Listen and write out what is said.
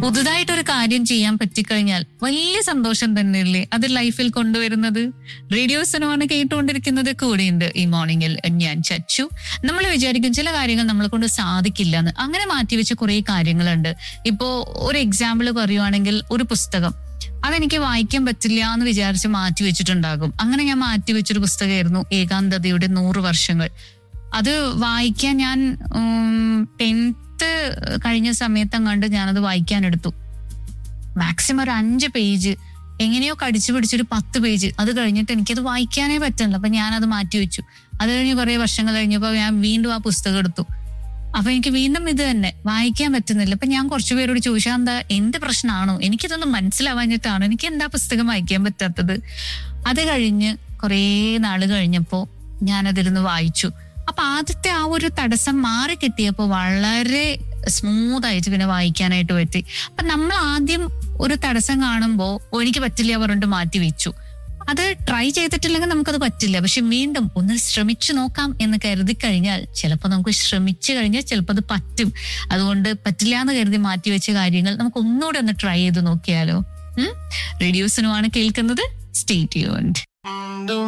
പുതുതായിട്ടൊരു കാര്യം ചെയ്യാൻ പറ്റിക്കഴിഞ്ഞാൽ വലിയ സന്തോഷം തന്നെയല്ലേ അത് ലൈഫിൽ കൊണ്ടുവരുന്നത് റേഡിയോ സിനിമയാണ് കേട്ടുകൊണ്ടിരിക്കുന്നത് കൂടെയുണ്ട് ഈ മോർണിംഗിൽ ഞാൻ ചച്ചു നമ്മൾ വിചാരിക്കും ചില കാര്യങ്ങൾ നമ്മളെ കൊണ്ട് സാധിക്കില്ല എന്ന് അങ്ങനെ മാറ്റിവെച്ച കുറെ കാര്യങ്ങളുണ്ട് ഇപ്പോ ഒരു എക്സാമ്പിൾ പറയുവാണെങ്കിൽ ഒരു പുസ്തകം അതെനിക്ക് വായിക്കാൻ പറ്റില്ല എന്ന് വിചാരിച്ച് മാറ്റി വെച്ചിട്ടുണ്ടാകും അങ്ങനെ ഞാൻ മാറ്റി വെച്ചൊരു പുസ്തകമായിരുന്നു ഏകാന്തതയുടെ നൂറ് വർഷങ്ങൾ അത് വായിക്കാൻ ഞാൻ ടെൻത്ത് കഴിഞ്ഞ സമയത്ത് അങ്ങാണ്ട് ഞാനത് വായിക്കാൻ എടുത്തു മാക്സിമം ഒരു അഞ്ച് പേജ് എങ്ങനെയോ കടിച്ചു പിടിച്ചൊരു പത്ത് പേജ് അത് കഴിഞ്ഞിട്ട് എനിക്കത് വായിക്കാനേ പറ്റുന്നില്ല അപ്പൊ ഞാനത് മാറ്റി വെച്ചു അത് കഴിഞ്ഞ് കുറെ വർഷങ്ങൾ കഴിഞ്ഞപ്പോൾ ഞാൻ വീണ്ടും ആ പുസ്തകം എടുത്തു അപ്പൊ എനിക്ക് വീണ്ടും ഇത് തന്നെ വായിക്കാൻ പറ്റുന്നില്ല അപ്പൊ ഞാൻ കുറച്ചു പേരോട് ചോദിച്ചാൽ എന്താ എന്ത് പ്രശ്നമാണോ എനിക്കിതൊന്നും മനസ്സിലാവാഞ്ഞിട്ടാണോ എനിക്ക് എന്താ പുസ്തകം വായിക്കാൻ പറ്റാത്തത് അത് കഴിഞ്ഞ് കുറേ നാള് കഴിഞ്ഞപ്പോ ഞാനതിരുന്ന് വായിച്ചു അപ്പൊ ആദ്യത്തെ ആ ഒരു തടസ്സം മാറി കിട്ടിയപ്പോ വളരെ സ്മൂത്ത് ആയിട്ട് പിന്നെ വായിക്കാനായിട്ട് പറ്റി അപ്പൊ നമ്മൾ ആദ്യം ഒരു തടസ്സം കാണുമ്പോ "ഓ, എനിക്ക് പറ്റില്ല പറഞ്ഞിട്ട് മാറ്റി വെച്ചു അത് ട്രൈ ചെയ്തിട്ടില്ലെങ്കിൽ നമുക്കത് പറ്റില്ല പക്ഷെ വീണ്ടും ഒന്ന് ശ്രമിച്ചു നോക്കാം എന്ന് കരുതി കഴിഞ്ഞാൽ ചിലപ്പോൾ നമുക്ക് ശ്രമിച്ചു കഴിഞ്ഞാൽ ചിലപ്പോൾ അത് പറ്റും അതുകൊണ്ട് പറ്റില്ല എന്ന് കരുതി മാറ്റി വെച്ച കാര്യങ്ങൾ നമുക്ക് ഒന്നുകൂടെ ഒന്ന് ട്രൈ ചെയ്ത് നോക്കിയാലോ റേഡിയോസിനുമാണ് കേൾക്കുന്നത് സ്റ്റേറ്റ് യൂണ്ട്